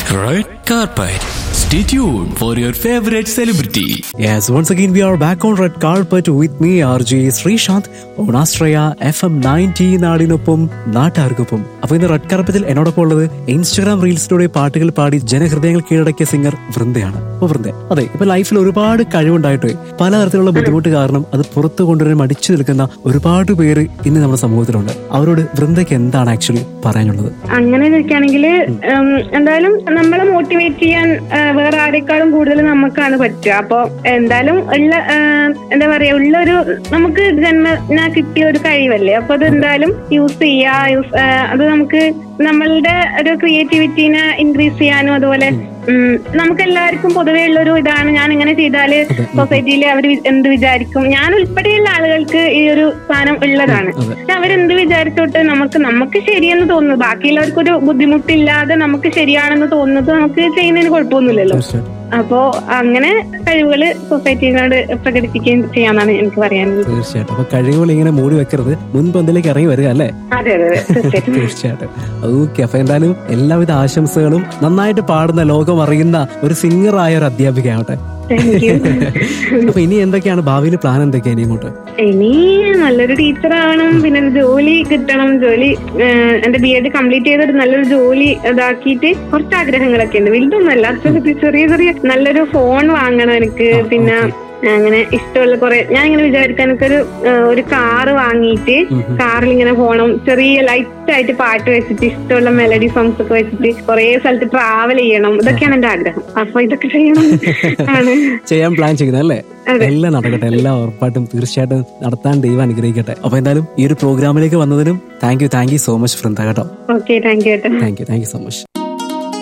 Red carpet. Stay tuned for your favorite celebrity. Yes, once again we are back on red carpet with me RJ Sreesanth on Astraya FM 90 നാടിനൊപ്പം നാട്ടാർക്കൊപ്പം അപ്പൊ ഇന്ന് red കാർപ്പറ്റിൽ എന്നോടൊപ്പം ഉള്ളത് Instagram റീൽസിലൂടെ പാട്ടുകൾ പാടി ജനഹൃദയങ്ങൾ കീഴടക്കിയ സിംഗർ വൃന്ദയാണ് അപ്പൊ വൃന്ദ അതെ ഇപ്പൊ ലൈഫിൽ ഒരുപാട് കഴിവുണ്ടായിട്ട് പലതരത്തിലുള്ള ബുദ്ധിമുട്ട് കാരണം അത് പുറത്തു കൊണ്ടുവരാൻ മടിച്ചു നിൽക്കുന്ന ഒരുപാട് പേര് ഇന്ന് നമ്മുടെ സമൂഹത്തിലുണ്ട് അവരോട് വൃന്ദയ്ക്ക് എന്താണ് ആക്ച്വലി പറയാനുള്ളത് അങ്ങനെ ചോദിക്കുകയാണെങ്കിൽ എന്തായാലും നമ്മളെ മോട്ടിവേറ്റ് ചെയ്യാൻ ആ, വേറെ ആരെക്കാളും കൂടുതൽ നമുക്കാണ് പറ്റുക അപ്പൊ എന്തായാലും ഉള്ള ആ, എന്താ പറയാ ഉള്ള ഒരു നമുക്ക് ജന്മന കിട്ടിയ ഒരു കഴിവല്ലേ അപ്പൊ അത് എന്തായാലും യൂസ് ചെയ്യാ യൂസ് ആ, അത് നമുക്ക് നമ്മളുടെ ഒരു ക്രിയേറ്റിവിറ്റീനെ ഇൻക്രീസ് ചെയ്യാനും അതുപോലെ ഉം, നമുക്ക് എല്ലാവർക്കും പൊതുവേ ഉള്ള ഒരു ഇതാണ് ഞാൻ ഇങ്ങനെ ചെയ്താല് സൊസൈറ്റിയിൽ അവർ എന്ത് വിചാരിക്കും ഞാൻ ഉൾപ്പെടെയുള്ള ആളുകൾക്ക് ഈ ഒരു സാധനം ഉള്ളതാണ് അതെ. പക്ഷെ അവരെന്ത് വിചാരിച്ചോട്ട് നമുക്ക് നമുക്ക് ശരിയെന്ന് തോന്നുന്നു ബാക്കിയുള്ളവർക്ക് ഒരു ബുദ്ധിമുട്ടില്ലാതെ നമുക്ക് ശരിയാണെന്ന് തോന്നുന്നത് നമുക്ക് ചെയ്യുന്നതിന് കുഴപ്പമൊന്നുമില്ലല്ലോ തീർച്ചയായിട്ടും അപ്പോ അങ്ങനെ കഴിവുകള് സൊസൈറ്റിനോട് പ്രകടിപ്പിക്കുകയും ചെയ്യാന്നാണ് എനിക്ക് പറയാനുള്ളത് തീർച്ചയായിട്ടും അപ്പൊ കഴിവുകൾ ഇങ്ങനെ മൂടി വെക്കരുത് മുൻപന്തിലേക്ക് ഇറങ്ങി വരിക അല്ലേ അതെ അതെ അതെ തീർച്ചയായിട്ടും തീർച്ചയായിട്ടും ഓക്കെ അപ്പൊ എന്തായാലും എല്ലാവിധ ആശംസകളും നന്നായിട്ട് പാടുന്ന ലോകം അറിയുന്ന ഒരു സിംഗർ ആയ ഒരു അധ്യാപികയാവട്ടെ താങ്ക് യു അപ്പൊ ഇനി എന്തൊക്കെയാണ് ഭാവിയിൽ പ്ലാൻ എന്തൊക്കെയാണ് ഇനി ഇങ്ങോട്ട് ഇനി നല്ലൊരു ടീച്ചർ ആവണം പിന്നെ ഒരു ജോലി കിട്ടണം ജോലി ഏഹ്, എന്റെ ബി എഡ് കംപ്ലീറ്റ് ചെയ്തിട്ട് നല്ലൊരു ജോലി ഇതാക്കിയിട്ട് കുറച്ച് ആഗ്രഹങ്ങളൊക്കെ ഉണ്ട് വലുതൊന്നുമല്ല ചെറിയ ചെറിയ ചെറിയ നല്ലൊരു ഫോൺ വാങ്ങണം എനിക്ക് പിന്നെ അങ്ങനെ ഇഷ്ടമുള്ള കുറെ ഞാൻ ഇങ്ങനെ വിചാരിക്കാൻ എനിക്കൊരു ഏഹ്, ഒരു കാറ് വാങ്ങിയിട്ട് കാറിൽ ഇങ്ങനെ പോകണം ചെറിയ ലൈറ്റ് ആയിട്ട് പാട്ട് വെച്ചിട്ട് ഇഷ്ടമുള്ള മെലഡി സോങ്സ് ഒക്കെ വെച്ചിട്ട് കുറെ സ്ഥലത്ത് ട്രാവൽ ചെയ്യണം ഇതൊക്കെയാണ് എന്റെ ആഗ്രഹം അപ്പൊ ഇതൊക്കെ ചെയ്യണം ആണ് ചെയ്യാൻ പ്ലാൻ ചെയ്യുന്നത് അല്ലേ എല്ലാം നടക്കട്ടെ എല്ലാം ഉറപ്പായിട്ടും തീർച്ചയായിട്ടും നടത്താൻ ദൈവം അനുഗ്രഹിക്കട്ടെ അപ്പൊ എന്തായാലും ഈ ഒരു പ്രോഗ്രാമിലേക്ക് വന്നതിനും thank you thank you so much Vrinda കേട്ടോ ഓക്കെ താങ്ക് യു ഏട്ടാ thank you thank you so much